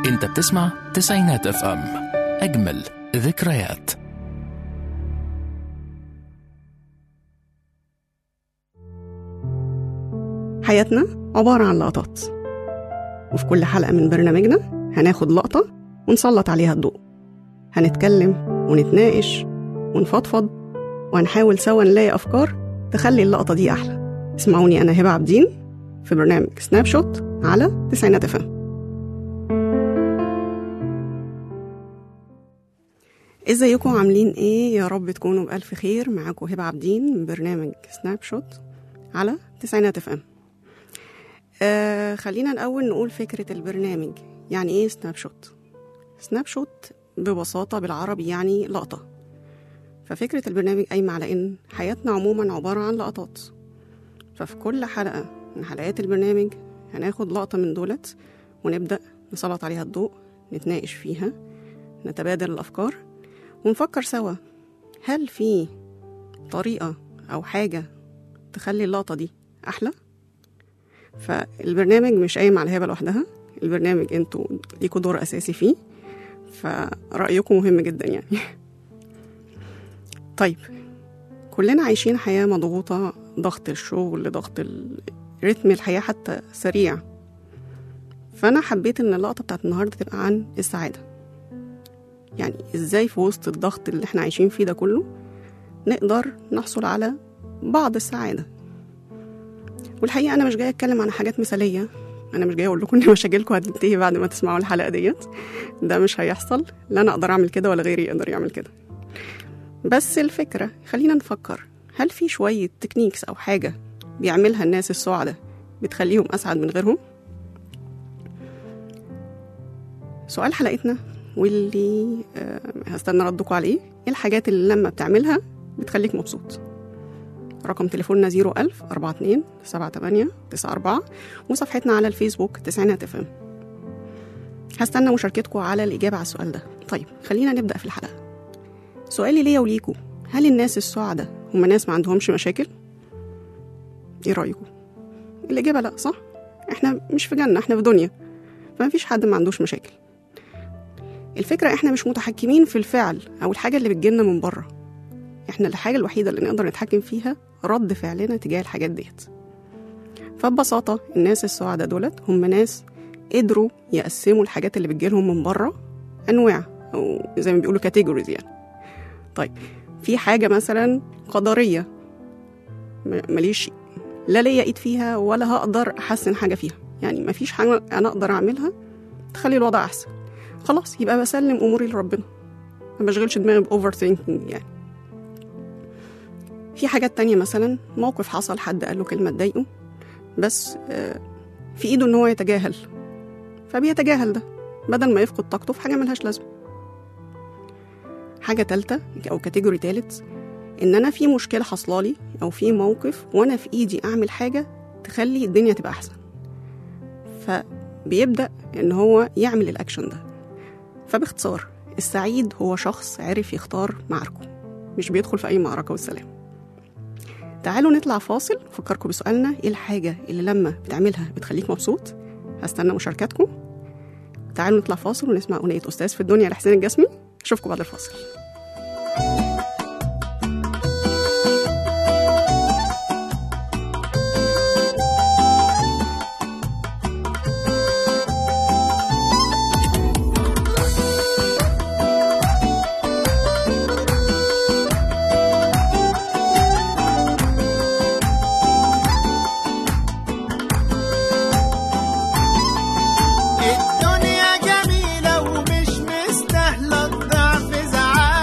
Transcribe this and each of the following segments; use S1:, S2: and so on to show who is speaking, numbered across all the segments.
S1: انت بتسمع تسعينات اف ام اجمل ذكريات
S2: حياتنا عبارة عن لقطات وفي كل حلقة من برنامجنا هناخد لقطة ونسلط عليها الضوء هنتكلم ونتناقش ونفضفض وهنحاول سوا نلاقي أفكار تخلي اللقطة دي أحلى اسمعوني أنا هبة عابدين في برنامج سناب شوت على تسعينات فم ازيكم عاملين ايه يا رب تكونوا بألف خير معاكم هبة عابدين من برنامج سناب شوت على تسعينات فم آه خلينا الأول نقول فكرة البرنامج يعني إيه سناب شوت؟ سناب شوت ببساطة بالعربي يعني لقطة ففكرة البرنامج قايمة على إن حياتنا عموما عبارة عن لقطات ففي كل حلقة من حلقات البرنامج هناخد لقطة من دولت ونبدأ نسلط عليها الضوء نتناقش فيها نتبادل الأفكار ونفكر سوا هل في طريقة أو حاجة تخلي اللقطة دي أحلى؟ فالبرنامج مش قايم على الهبة لوحدها البرنامج انتوا ليكوا دور أساسي فيه فرأيكم مهم جدا يعني طيب كلنا عايشين حياة مضغوطة ضغط الشغل ضغط ال- رتم الحياة حتى سريع فأنا حبيت إن اللقطة بتاعت النهاردة تبقى عن السعادة يعني إزاي في وسط الضغط اللي إحنا عايشين فيه ده كله نقدر نحصل على بعض السعادة والحقيقة أنا مش جاية أتكلم عن حاجات مثالية أنا مش جاية أقول لكم إن مشاكلكم هتنتهي بعد ما تسمعوا الحلقة ديت ده مش هيحصل لا أنا أقدر أعمل كده ولا غيري يقدر يعمل كده بس الفكرة خلينا نفكر هل في شوية تكنيكس أو حاجة بيعملها الناس السعداء بتخليهم أسعد من غيرهم؟ سؤال حلقتنا واللي آه، هستنى ردكم عليه ايه الحاجات اللي لما بتعملها بتخليك مبسوط رقم تليفوننا 01000 42 78 94 وصفحتنا على الفيسبوك تسعينات اف ام هستنى مشاركتكم على الإجابة على السؤال ده طيب خلينا نبدأ في الحلقة سؤالي ليا وليكوا هل الناس السعداء هم ناس ما عندهمش مشاكل؟ ايه رأيكم؟ الإجابة لأ صح؟ احنا مش في جنة احنا في دنيا فما فيش حد ما عندوش مشاكل الفكرة احنا مش متحكمين في الفعل أو الحاجة اللي بتجيلنا من بره احنا الحاجة الوحيدة اللي نقدر نتحكم فيها رد فعلنا تجاه الحاجات ديت فببساطة الناس السعداء دولت هم ناس قدروا يقسموا الحاجات اللي بتجيلهم من بره أنواع أو زي ما بيقولوا كاتيجوريز يعني طيب في حاجة مثلا قدرية م- ماليش لا ليا ايد فيها ولا هقدر احسن حاجة فيها يعني مفيش حاجة انا اقدر اعملها تخلي الوضع احسن خلاص يبقى بسلم اموري لربنا ما بشغلش دماغي باوفر ثينكينج يعني في حاجات تانية مثلا موقف حصل حد قال له كلمة تضايقه بس آه، في ايده ان هو يتجاهل فبيتجاهل ده بدل ما يفقد طاقته في حاجة ملهاش لازمة حاجة تالتة أو كاتيجوري تالت إن أنا في مشكلة حصلالي أو في موقف وأنا في إيدي أعمل حاجة تخلي الدنيا تبقى أحسن فبيبدأ إن هو يعمل الأكشن ده فباختصار السعيد هو شخص عرف يختار معاركه مش بيدخل في أي معركة والسلام تعالوا نطلع فاصل فكركم بسؤالنا ايه الحاجة اللي لما بتعملها بتخليك مبسوط هستنى مشاركاتكم تعالوا نطلع فاصل ونسمع أغنية أستاذ في الدنيا لحسين الجسمي أشوفكم بعد الفاصل
S3: الدنيا جميلة ومش مستاهلة الضعف زعل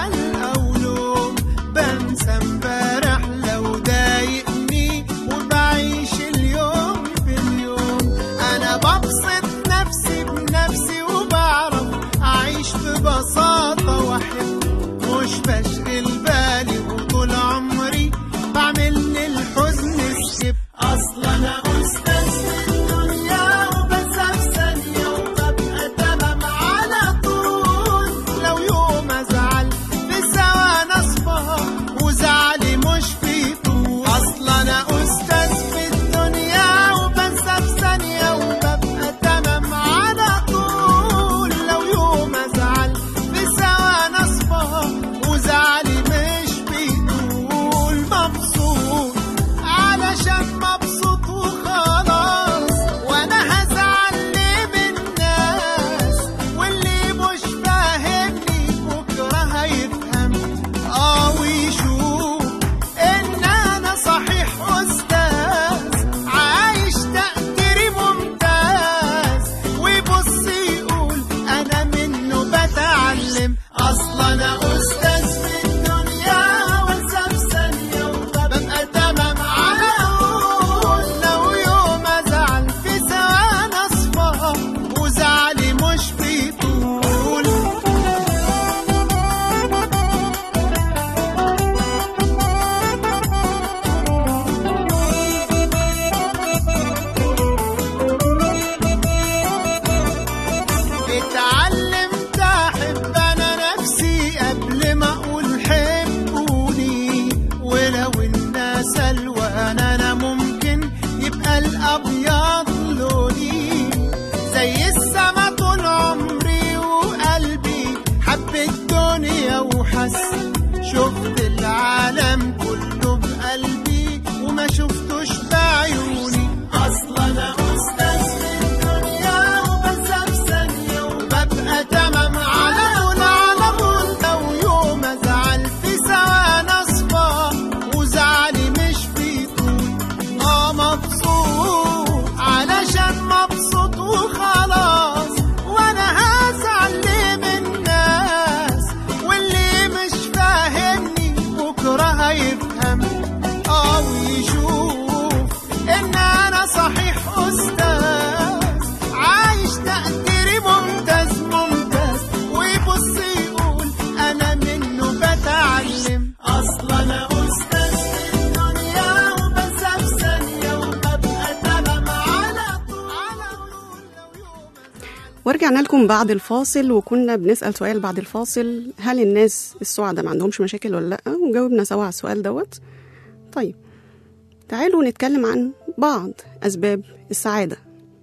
S3: الأبيض لوني زي السما طول عمري وقلبي حب الدنيا وحس شفت العالم كله بقلبي وما شفتوش بعيوني أصلا أنا أستاذ في الدنيا وبنسى في ثانية وببقى تمام على طول على طول لو يوم أزعل في ثواني أصفى وزعلي مش في طول اه مبسوط علشان مبسوط وخلاص وانا هزعل ليه من الناس واللي مش فاهمني بكره هيفهم اه ويشوف ان انا صحيح استاذ عايش تقديري ممتاز ممتاز ويبص يقول انا منه بتعلم اصلا انا استاذ في الدنيا وبنسى في ثانيه وببقى تمام على طول على طول لو يوم
S2: ورجعنا لكم بعد الفاصل وكنا بنسأل سؤال بعد الفاصل هل الناس السعداء ما عندهمش مشاكل ولا لأ وجاوبنا سوا على السؤال دوت طيب تعالوا نتكلم عن بعض أسباب السعادة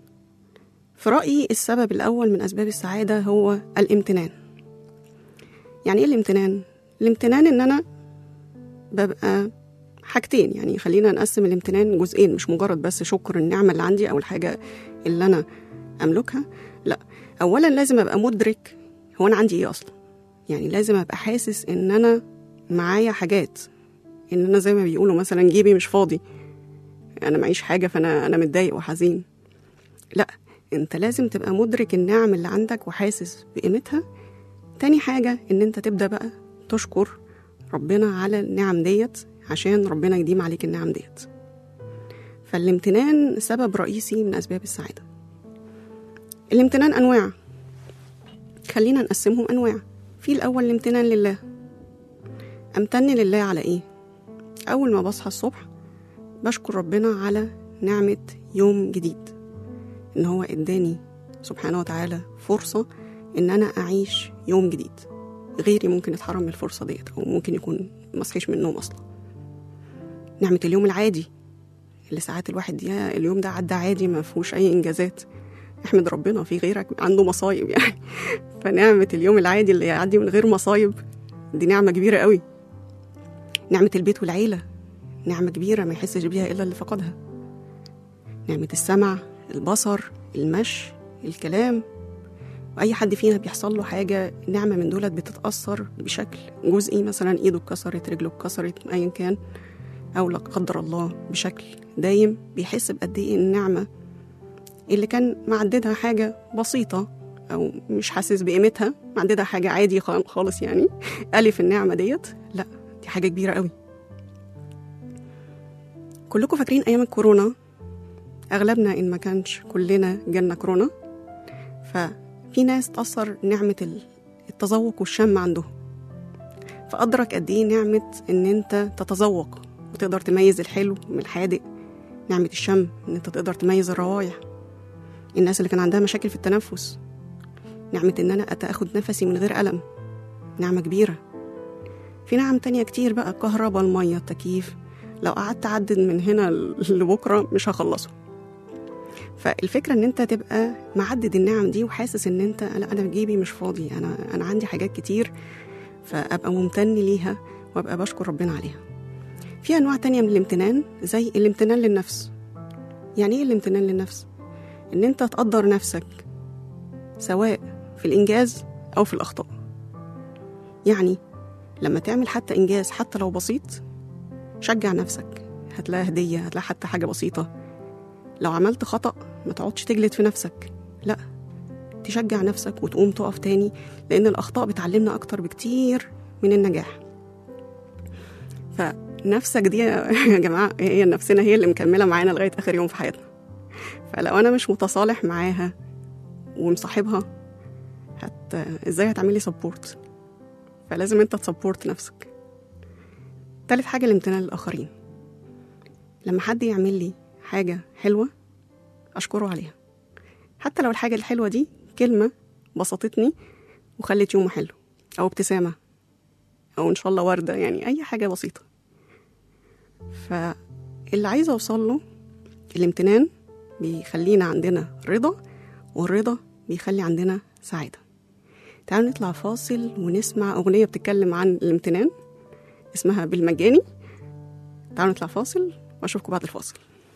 S2: في رأيي السبب الأول من أسباب السعادة هو الامتنان يعني إيه الامتنان؟ الامتنان إن أنا ببقى حاجتين يعني خلينا نقسم الامتنان جزئين مش مجرد بس شكر النعمة اللي عندي أو الحاجة اللي أنا أملكها لا أولا لازم أبقى مدرك هو أنا عندي إيه أصلا يعني لازم أبقى حاسس إن أنا معايا حاجات إن أنا زي ما بيقولوا مثلا جيبي مش فاضي أنا معيش حاجة فأنا أنا متضايق وحزين لا أنت لازم تبقى مدرك النعم اللي عندك وحاسس بقيمتها تاني حاجة إن أنت تبدأ بقى تشكر ربنا على النعم ديت عشان ربنا يديم عليك النعم ديت فالامتنان سبب رئيسي من أسباب السعادة الامتنان أنواع خلينا نقسمهم أنواع في الأول الامتنان لله أمتن لله على إيه؟ أول ما بصحى الصبح بشكر ربنا على نعمة يوم جديد إن هو إداني سبحانه وتعالى فرصة إن أنا أعيش يوم جديد غيري ممكن يتحرم من الفرصة ديت أو ممكن يكون مصحيش من النوم أصلا نعمة اليوم العادي اللي ساعات الواحد يا اليوم ده عدى عادي ما فيهوش أي إنجازات احمد ربنا في غيرك عنده مصايب يعني فنعمة اليوم العادي اللي يعدي من غير مصايب دي نعمة كبيرة قوي نعمة البيت والعيلة نعمة كبيرة ما يحسش بيها إلا اللي فقدها نعمة السمع البصر المشي الكلام وأي حد فينا بيحصل له حاجة نعمة من دولت بتتأثر بشكل جزئي مثلا إيده اتكسرت رجله اتكسرت أيا كان أو لا قدر الله بشكل دايم بيحس بقد إيه النعمة اللي كان معددها حاجة بسيطة أو مش حاسس بقيمتها معددها حاجة عادي خال- خالص يعني ألف النعمة ديت لا دي حاجة كبيرة قوي كلكم فاكرين أيام الكورونا أغلبنا إن ما كانش كلنا جالنا كورونا ففي ناس تأثر نعمة ال- التذوق والشم عندهم فأدرك قد إيه نعمة إن أنت تتذوق وتقدر تميز الحلو من الحادق نعمة الشم إن أنت تقدر تميز الروايح الناس اللي كان عندها مشاكل في التنفس نعمة إن أنا أتاخد نفسي من غير ألم نعمة كبيرة في نعم تانية كتير بقى الكهرباء المية التكييف لو قعدت أعدد من هنا لبكرة مش هخلصه فالفكرة إن أنت تبقى معدد النعم دي وحاسس إن أنت لا أنا جيبي مش فاضي أنا أنا عندي حاجات كتير فأبقى ممتن ليها وأبقى بشكر ربنا عليها في أنواع تانية من الامتنان زي الامتنان للنفس يعني إيه الامتنان للنفس؟ إن أنت تقدر نفسك سواء في الإنجاز أو في الأخطاء يعني لما تعمل حتى إنجاز حتى لو بسيط شجع نفسك هتلاقي هدية هتلاقي حتى حاجة بسيطة لو عملت خطأ ما تقعدش تجلد في نفسك لا تشجع نفسك وتقوم تقف تاني لأن الأخطاء بتعلمنا أكتر بكتير من النجاح فنفسك دي يا جماعة هي نفسنا هي اللي مكملة معانا لغاية آخر يوم في حياتنا فلو أنا مش متصالح معاها ومصاحبها هت... ازاي هتعملي سبورت فلازم انت تسبورت نفسك تالت حاجة الامتنان للآخرين لما حد يعمل لي حاجة حلوة أشكره عليها حتى لو الحاجة الحلوة دي كلمة بسطتني وخلت يومه حلو أو ابتسامة أو إن شاء الله وردة يعني أي حاجة بسيطة فاللي عايزة أوصل له الامتنان بيخلينا عندنا رضا والرضا بيخلي عندنا سعادة تعالوا نطلع فاصل ونسمع أغنية بتتكلم عن الامتنان اسمها بالمجاني تعالوا نطلع فاصل وأشوفكم بعد الفاصل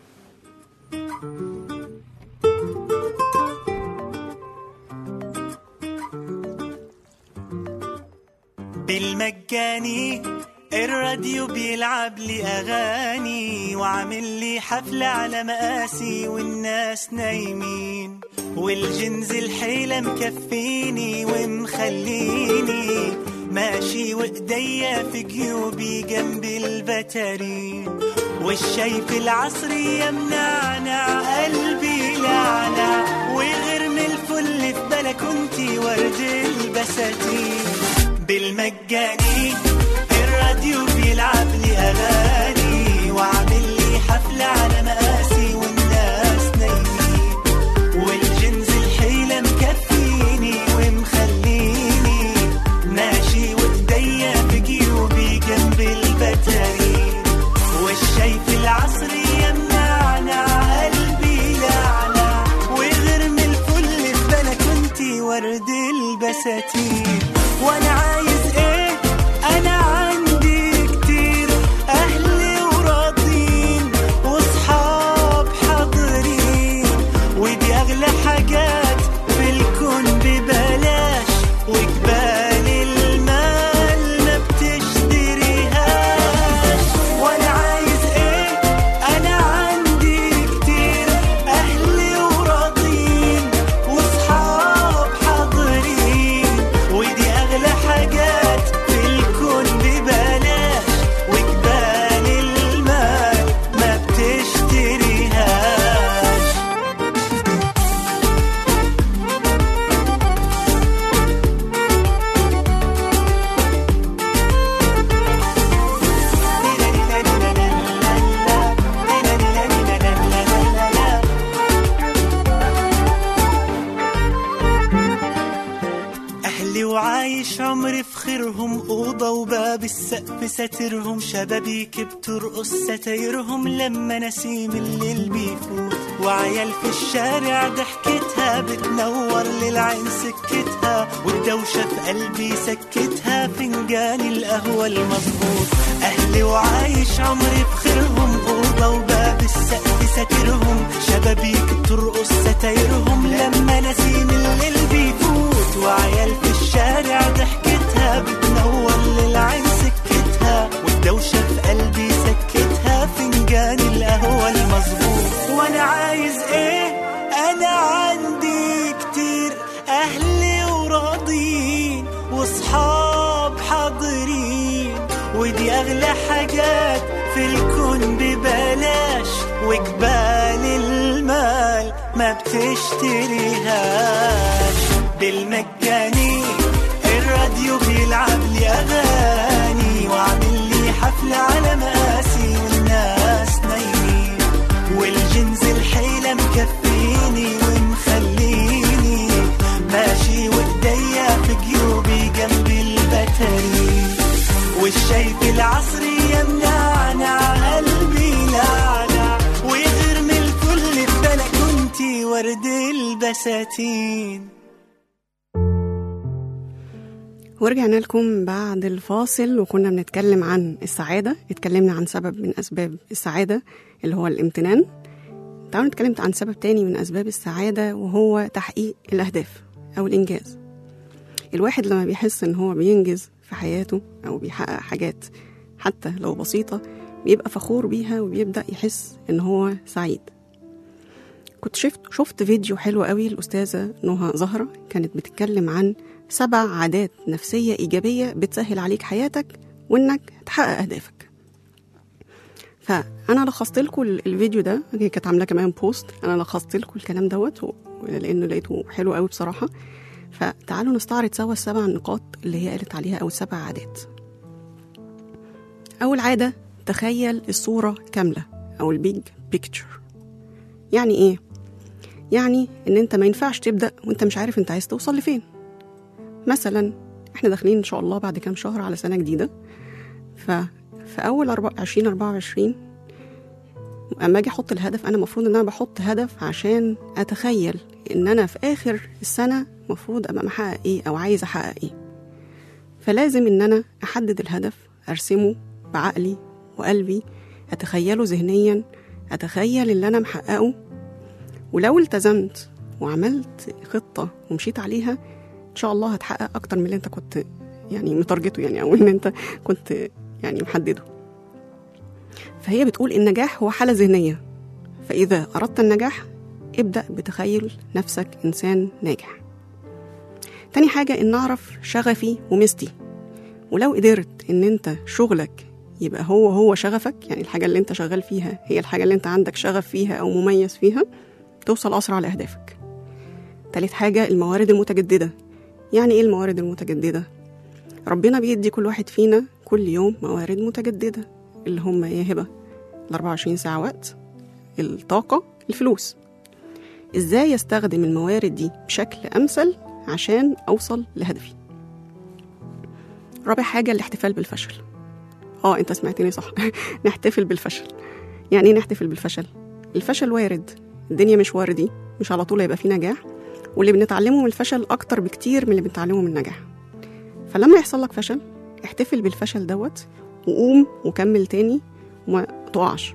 S4: بالمجاني الراديو بيلعب لي اغاني وعامل لي حفله على مقاسي والناس نايمين والجنز الحيله مكفيني ومخليني ماشي وايديا في جيوبي جنب البتارين والشاي في العصرية منعنع قلبي لعنع وغير من الفل في بلكونتي ورد البساتين بالمجاني الراديو بيلعب لي اغاني وعامل لي حفله على مقاسي والناس نايمين والجنز الحيله مكفيني ومخليني ماشي وايديا في جيوبي جنب البتارين والشاي في العصريه منعنع قلبي لعنع وغير من الفل في بلكونتي ورد البساتين وانا عايز ايه انا عندي كتير اهلي وراضين واصحاب حاضرين ودي اغلى حاجات في الكون ببلاش وجبال المال ما بتشتريهاش وانا عايز ايه انا عندي كتير اهلي وراضين واصحاب حاضرين ودي اغلى حاجات في الكون ببلاش وجبال المال ما بتشتريهاش أهلي وعايش عمري في خيرهم أوضة وباب السقف ساترهم شبابيك بترقص ستايرهم لما نسيم الليل بيفوت وعيال في الشارع ضحكتها بتنور للعين سكتها والدوشة في قلبي سكتها فنجان القهوة المظبوط أهلي وعايش عمري في خيرهم أوضة وباب السقف ساترهم شبابيك بترقص ستايرهم لما نسيم الليل بيفوت وعيال في الشارع ضحكتها بتنور للعين سكتها والدوشة في قلبي سكتها فنجان القهوة المظبوط وانا عايز ايه انا عندي كتير اهلي وراضين واصحاب حاضرين ودي اغلى حاجات في الكون ببلاش وجبال المال ما بتشتريهاش بالمجاني الراديو بيلعب لي اغاني وعامل لي حفله على مقاسي والناس نايمين والجنز الحيله مكفيني ومخليني ماشي وايديا في جيوبي جنب البتارين والشاي في العصرية منعنع قلبي لعنع ويغير من الكل في بلكونتي ورد البساتين
S2: ورجعنا لكم بعد الفاصل وكنا بنتكلم عن السعادة اتكلمنا عن سبب من أسباب السعادة اللي هو الامتنان تعالوا نتكلم عن سبب تاني من أسباب السعادة وهو تحقيق الأهداف أو الإنجاز الواحد لما بيحس إن هو بينجز في حياته أو بيحقق حاجات حتى لو بسيطة بيبقى فخور بيها وبيبدأ يحس إن هو سعيد كنت شفت شفت فيديو حلو قوي الأستاذة نهى زهرة كانت بتتكلم عن سبع عادات نفسية إيجابية بتسهل عليك حياتك وإنك تحقق أهدافك فأنا لخصت لكم الفيديو ده هي كانت عاملاه كمان بوست أنا لخصت لكم الكلام دوت و- لأنه لقيته حلو قوي بصراحة فتعالوا نستعرض سوا السبع نقاط اللي هي قالت عليها أو السبع عادات أول عادة تخيل الصورة كاملة أو البيج بيكتشر يعني إيه؟ يعني إن أنت ما ينفعش تبدأ وأنت مش عارف أنت عايز توصل لفين مثلا احنا داخلين ان شاء الله بعد كام شهر على سنه جديده ففي اول أربع- 2024 اما اجي احط الهدف انا المفروض ان انا بحط هدف عشان اتخيل ان انا في اخر السنه المفروض ابقى محقق ايه او عايز احقق ايه فلازم ان انا احدد الهدف ارسمه بعقلي وقلبي اتخيله ذهنيا اتخيل اللي انا محققه ولو التزمت وعملت خطه ومشيت عليها ان شاء الله هتحقق اكتر من اللي انت كنت يعني متارجته يعني او ان انت كنت يعني محدده فهي بتقول النجاح هو حالة ذهنية فإذا أردت النجاح ابدأ بتخيل نفسك إنسان ناجح تاني حاجة إن أعرف شغفي ومستي ولو قدرت إن أنت شغلك يبقى هو هو شغفك يعني الحاجة اللي أنت شغال فيها هي الحاجة اللي أنت عندك شغف فيها أو مميز فيها توصل أسرع لأهدافك تالت حاجة الموارد المتجددة يعني إيه الموارد المتجددة؟ ربنا بيدي كل واحد فينا كل يوم موارد متجددة اللي هم يا هبة ال 24 ساعة وقت الطاقة الفلوس ازاي استخدم الموارد دي بشكل امثل عشان اوصل لهدفي رابع حاجة الاحتفال بالفشل اه انت سمعتني صح نحتفل بالفشل يعني ايه نحتفل بالفشل الفشل وارد الدنيا مش واردي مش على طول هيبقى فيه نجاح واللي بنتعلمه من الفشل اكتر بكتير من اللي بنتعلمه من النجاح فلما يحصل لك فشل احتفل بالفشل دوت وقوم وكمل تاني وما تقعش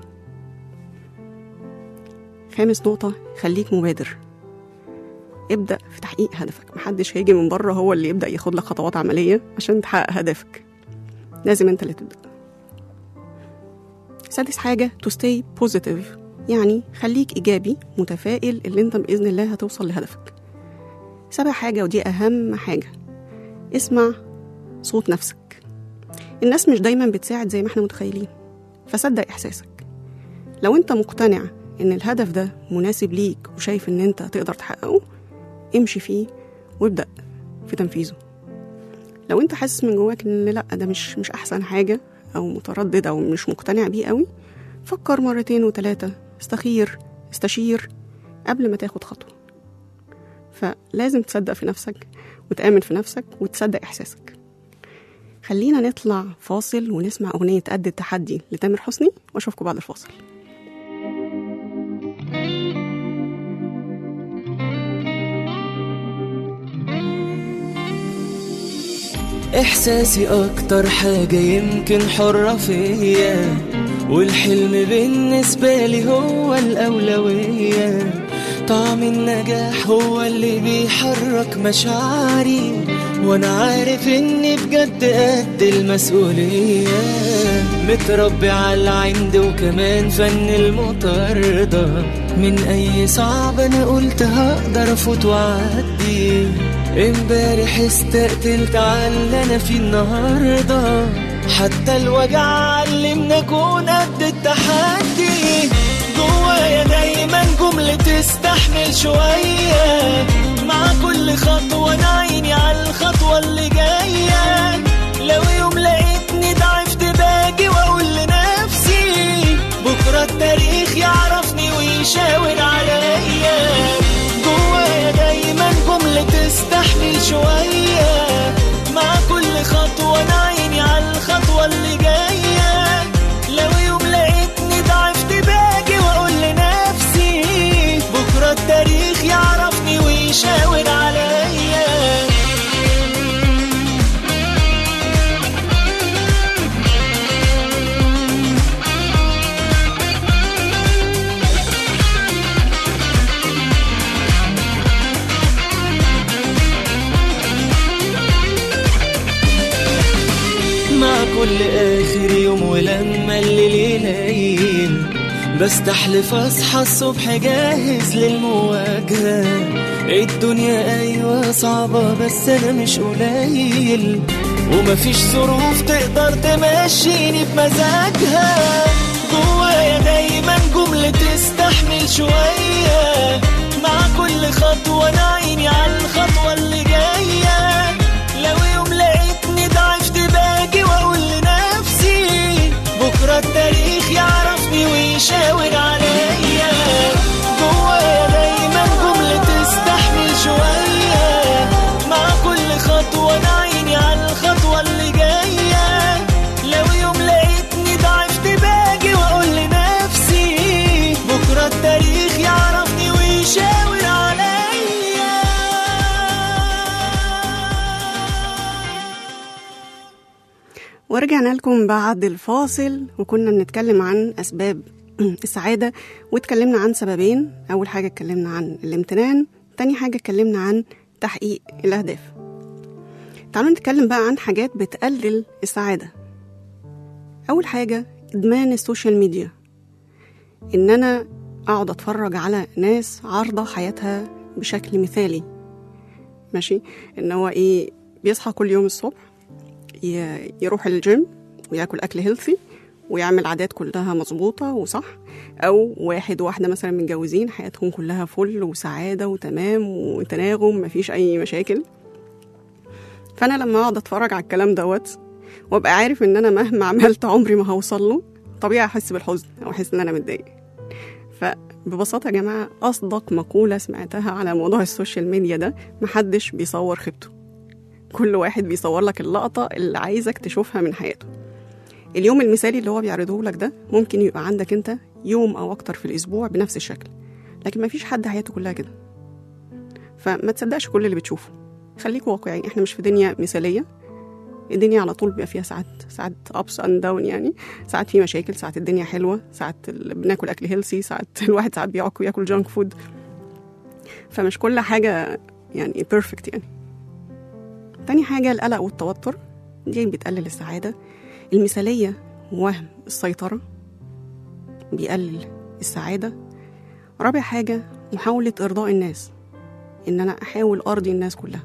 S2: خامس نقطة خليك مبادر ابدأ في تحقيق هدفك محدش هيجي من بره هو اللي يبدأ ياخد لك خطوات عملية عشان تحقق هدفك لازم انت اللي تبدأ سادس حاجة to stay positive يعني خليك إيجابي متفائل اللي انت بإذن الله هتوصل لهدفك سابع حاجة ودي أهم حاجة اسمع صوت نفسك الناس مش دايما بتساعد زي ما احنا متخيلين فصدق إحساسك لو انت مقتنع ان الهدف ده مناسب ليك وشايف ان انت تقدر تحققه امشي فيه وابدأ في تنفيذه لو انت حاسس من جواك ان لا ده مش مش احسن حاجة او متردد او مش مقتنع بيه قوي فكر مرتين وتلاتة استخير استشير قبل ما تاخد خطوة فلازم تصدق في نفسك وتآمن في نفسك وتصدق إحساسك خلينا نطلع فاصل ونسمع أغنية قد التحدي لتامر حسني وأشوفكم بعد الفاصل
S5: إحساسي أكتر حاجة يمكن حرة فيا والحلم بالنسبة لي هو الأولوية طعم النجاح هو اللي بيحرك مشاعري وأنا عارف إني بجد قد المسؤولية متربي على العند وكمان فن المطاردة من أي صعب أنا قلت هقدر أفوت وأعدي امبارح استقتلت على اللي انا فيه النهارده حتى الوجع علمنا اكون قد التحدي جوايا دايما جملة تستحمل شوية مع كل خطوة انا عيني على الخطوة اللي جاية لو يوم لقيتني ضعفت باجي واقول لنفسي بكرة التاريخ يعرفني ويشاور عليا جوايا دايما جملة تستحمل شوية مع كل خطوة أنا عيني على الخطوة اللي جاية لو يوم لقيتني ضعفت باجي وأقول لنفسي بكرة التاريخ يعرفني ويشاور عليا مع كل آخر يوم ولما الليل يليل بستحلف أصحى الصبح جاهز للمواجهة الدنيا أيوة صعبة بس أنا مش قليل ومفيش ظروف تقدر تمشيني بمزاجها جوايا دايما جملة تستحمل شوية مع كل خطوة أنا عيني على الخطوة اللي جاية لو يوم لقيتني ضعفت باجي واقول لنفسي بكره التاريخ يعرفني ويشاور عليا جوايا دايما جملة تستحمل شوية مع كل خطوة انا عيني على الخطوة اللي جاية لو يوم لقيتني ضعفت باجي واقول لنفسي
S2: ورجعنا لكم بعد الفاصل وكنا بنتكلم عن أسباب السعادة واتكلمنا عن سببين أول حاجة اتكلمنا عن الامتنان تاني حاجة اتكلمنا عن تحقيق الأهداف تعالوا نتكلم بقى عن حاجات بتقلل السعادة أول حاجة إدمان السوشيال ميديا إن أنا أقعد أتفرج على ناس عارضة حياتها بشكل مثالي ماشي إن هو إيه بيصحى كل يوم الصبح ي- يروح الجيم وياكل اكل هيلثي ويعمل عادات كلها مظبوطه وصح او واحد وواحده مثلا متجوزين حياتهم كلها فل وسعاده وتمام وتناغم مفيش اي مشاكل فانا لما اقعد اتفرج على الكلام دوت وابقى عارف ان انا مهما عملت عمري ما هوصل له طبيعي احس بالحزن او احس ان انا متضايق فببساطه يا جماعه اصدق مقوله سمعتها على موضوع السوشيال ميديا ده محدش بيصور خيبته كل واحد بيصور لك اللقطة اللي عايزك تشوفها من حياته اليوم المثالي اللي هو بيعرضه لك ده ممكن يبقى عندك انت يوم او اكتر في الاسبوع بنفس الشكل لكن مفيش حد حياته كلها كده فما تصدقش كل اللي بتشوفه خليك واقعي احنا مش في دنيا مثالية الدنيا على طول بيبقى فيها ساعات ساعات ابس اند داون يعني ساعات في مشاكل ساعات الدنيا حلوه ساعات ال- بناكل اكل هيلسي ساعات الواحد ساعات بيعك وياكل جانك فود فمش كل حاجه يعني بيرفكت يعني تاني حاجة القلق والتوتر دي بتقلل السعادة المثالية وهم السيطرة بيقلل السعادة رابع حاجة محاولة إرضاء الناس إن أنا أحاول أرضي الناس كلها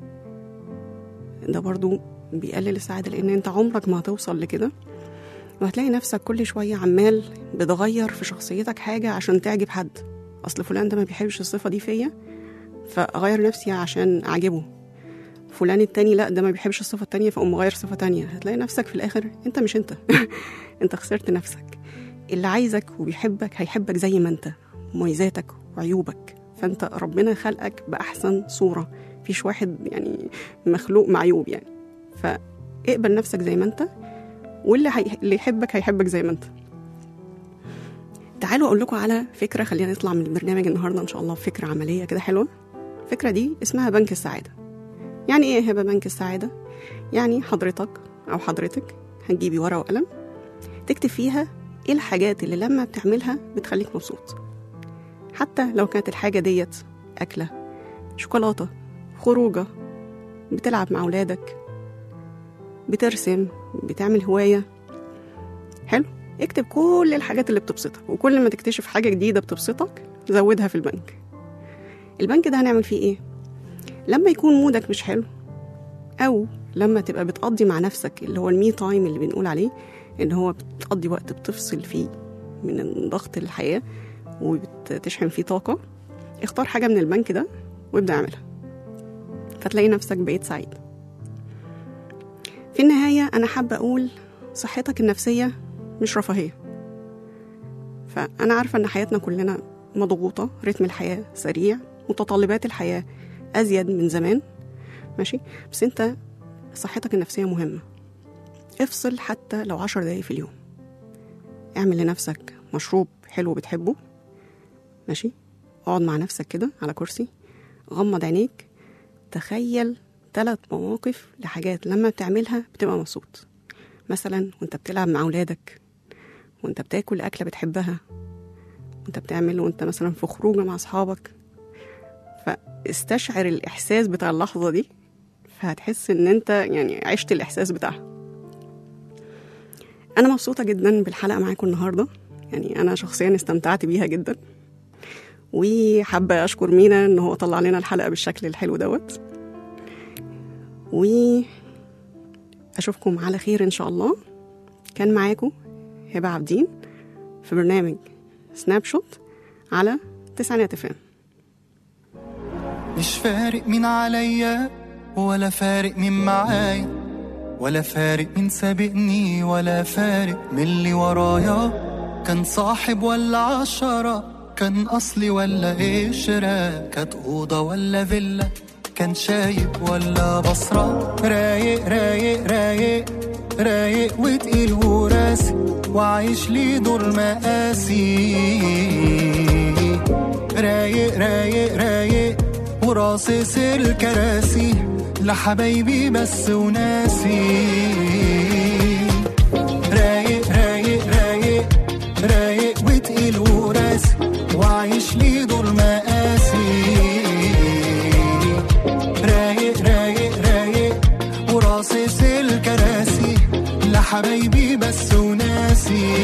S2: ده برضو بيقلل السعادة لأن أنت عمرك ما هتوصل لكده وهتلاقي نفسك كل شوية عمال بتغير في شخصيتك حاجة عشان تعجب حد أصل فلان ده ما بيحبش الصفة دي فيا فأغير نفسي عشان أعجبه فلان التاني لا ده ما بيحبش الصفة التانية فأقوم مغير صفة تانية هتلاقي نفسك في الآخر أنت مش أنت أنت خسرت نفسك اللي عايزك وبيحبك هيحبك زي ما أنت مميزاتك وعيوبك فأنت ربنا خلقك بأحسن صورة فيش واحد يعني مخلوق معيوب يعني فاقبل نفسك زي ما أنت واللي هي... اللي يحبك هيحبك زي ما أنت تعالوا أقول لكم على فكرة خلينا نطلع من البرنامج النهاردة إن شاء الله فكرة عملية كده حلوة الفكرة دي اسمها بنك السعادة يعني ايه هبه بنك السعاده يعني حضرتك او حضرتك هتجيبي ورقه وقلم تكتب فيها ايه الحاجات اللي لما بتعملها بتخليك مبسوط حتى لو كانت الحاجه ديت اكله شوكولاته خروجه بتلعب مع اولادك بترسم بتعمل هوايه حلو اكتب كل الحاجات اللي بتبسطك وكل ما تكتشف حاجه جديده بتبسطك زودها في البنك البنك ده هنعمل فيه ايه لما يكون مودك مش حلو او لما تبقى بتقضي مع نفسك اللي هو المي تايم اللي بنقول عليه ان هو بتقضي وقت بتفصل فيه من ضغط الحياه وبتشحن فيه طاقه اختار حاجه من البنك ده وابدا اعملها فتلاقي نفسك بقيت سعيد في النهايه انا حابه اقول صحتك النفسيه مش رفاهيه فانا عارفه ان حياتنا كلنا مضغوطه رتم الحياه سريع متطلبات الحياه ازيد من زمان ماشي بس انت صحتك النفسيه مهمه افصل حتى لو عشر دقايق في اليوم اعمل لنفسك مشروب حلو بتحبه ماشي اقعد مع نفسك كده على كرسي غمض عينيك تخيل ثلاث مواقف لحاجات لما بتعملها بتبقى مبسوط مثلا وانت بتلعب مع اولادك وانت بتاكل اكله بتحبها وانت بتعمل وانت مثلا في خروجه مع اصحابك فاستشعر الاحساس بتاع اللحظه دي فهتحس ان انت يعني عشت الاحساس بتاعها انا مبسوطه جدا بالحلقه معاكم النهارده يعني انا شخصيا استمتعت بيها جدا وحابه اشكر مينا ان هو طلع لنا الحلقه بالشكل الحلو دوت و اشوفكم على خير ان شاء الله كان معاكم هبه عابدين في برنامج سناب شوت على تسعينات فام
S3: مش فارق مين عليا ولا فارق مين معايا ولا فارق مين سابقني ولا فارق من اللي ورايا كان صاحب ولا عشرة كان أصلي ولا قشرة كانت أوضة ولا فيلا كان شايب ولا بصرة رايق رايق رايق رايق وتقيل وراسي وعايش لي دور مقاسي رايق رايق رايق وراصص الكراسي لحبايبي بس وناسي وعايش لي دور مقاسي رايق رايق رايق وراصص الكراسي لحبايبي بس وناسي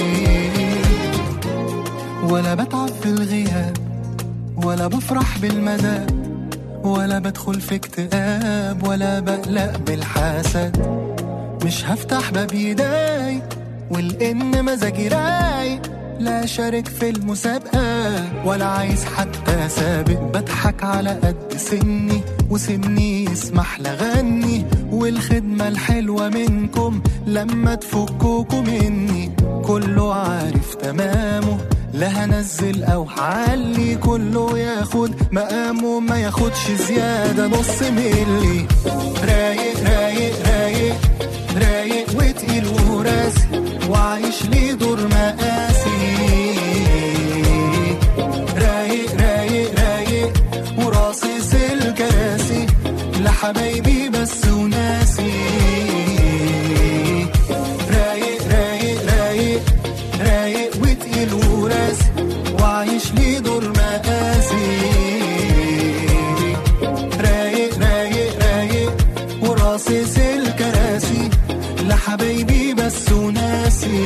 S3: ولا بتعب في الغياب ولا بفرح بالمدى ولا بدخل في اكتئاب ولا بقلق بالحسد مش هفتح باب يداي والإن مزاجي رايق لا شارك في المسابقة ولا عايز حتى سابق بضحك على قد سني وسني يسمح لغني والخدمة الحلوة منكم لما تفكوكوا مني كله عارف تمامه لا هنزل او هعلي كله ياخد مقامه ما ياخدش زيادة نص ملي رايق رايق رايق رايق وتقيل وراسي وعايش لي دور مقاسي رايق رايق رايق وراصص الكراسي لحبايبي بس وناسي رايق رايق رايق رايق وتقيل وراسي وعايش لي دور مقاسي رايق رايق رايق وراصص الكراسي لحبايبي بس وناسي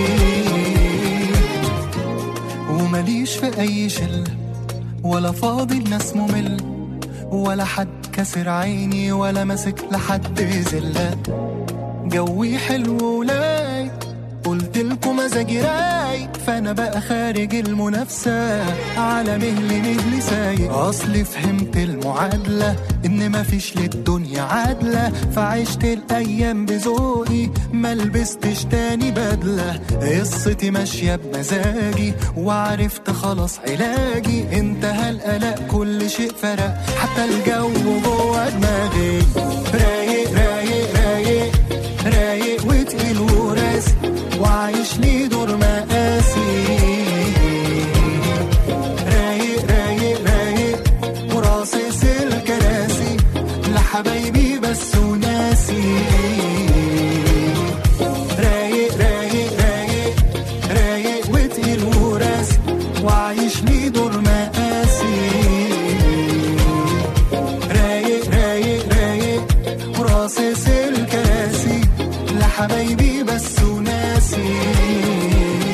S3: ومليش في اي شله ولا فاضي الناس ممل ولا حد كسر عيني ولا ماسك لحد زله جوي حلو ولاي قلت لكم مزاجي رايق فانا بقى خارج المنافسه على مهل مهل سايق اصلي فهمت المعادله ان مفيش للدنيا عادله فعشت الايام بذوقي ما لبستش تاني بدله قصتي ماشيه بمزاجي وعرفت خلاص علاجي انتهى القلق كل شيء فرق حتى الجو جوه دماغي رايق رايق رايق رايق وتقيل وراسي وعايش لي دور مقاسي رايق رايق رايق وراصص الكراسي لحبايبي بس وناسي رايق رايق رايق رايق وتقيل وراسي وعايش لي دور مقاسي رايق رايق رايق وراصص الكراسي لحبايبي بس وناسي